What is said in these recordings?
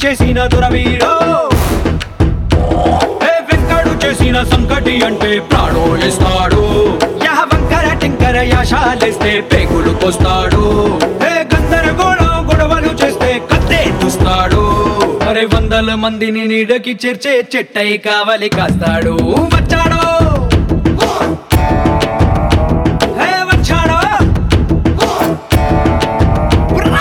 చేసిన దురవీడో ఏ వెంకడు చేసిన సంకటి అంటే ప్రాణోలిస్తాడు యహ వంకర టింకర యాశాలేస్తే పేగులు కోస్తాడు ఏ గందరగోళం గొడవలు చేస్తే కత్తే తుస్తాడు అరే వందల మందిని నీడకి చేర్చే చెట్టై కావలి కాస్తాడు వచ్చాడు ఏ వచ్చాడు ఉర్రా!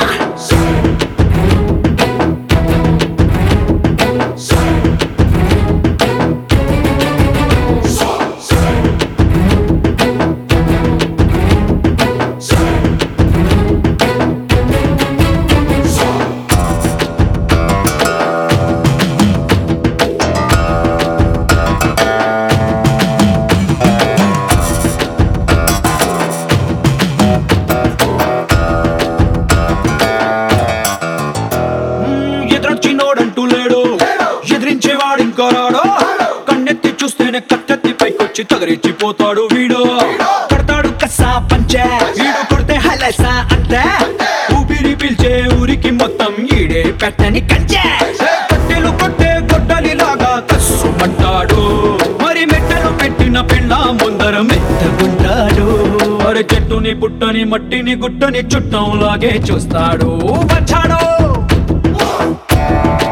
మ్మ్, ఎదురొచ్చినోడంటూ లేడు ఎదిరించేవాడు ఇంకో రాడు కన్నెత్తి చూస్తేనే కత్తెత్తి పైకొచ్చి తగరిచ్చిపోతాడు వీడు కడతాడు కసా పంచే వీడు కొడితే హలసా అంతే ఊపిరి పిలిచే ఊరికి మొత్తం ఈడే పెట్టని కంచే కట్టెలు కొట్టే గొడ్డలిలాగా కస్సుమంటాడు మరి మెట్టలు పెట్టిన పెళ్ళ ముందర మెత్తగుంటాడు మరి చెట్టుని పుట్టని మట్టిని గుట్టని చుట్టంలాగే చూస్తాడు వచ్చాడు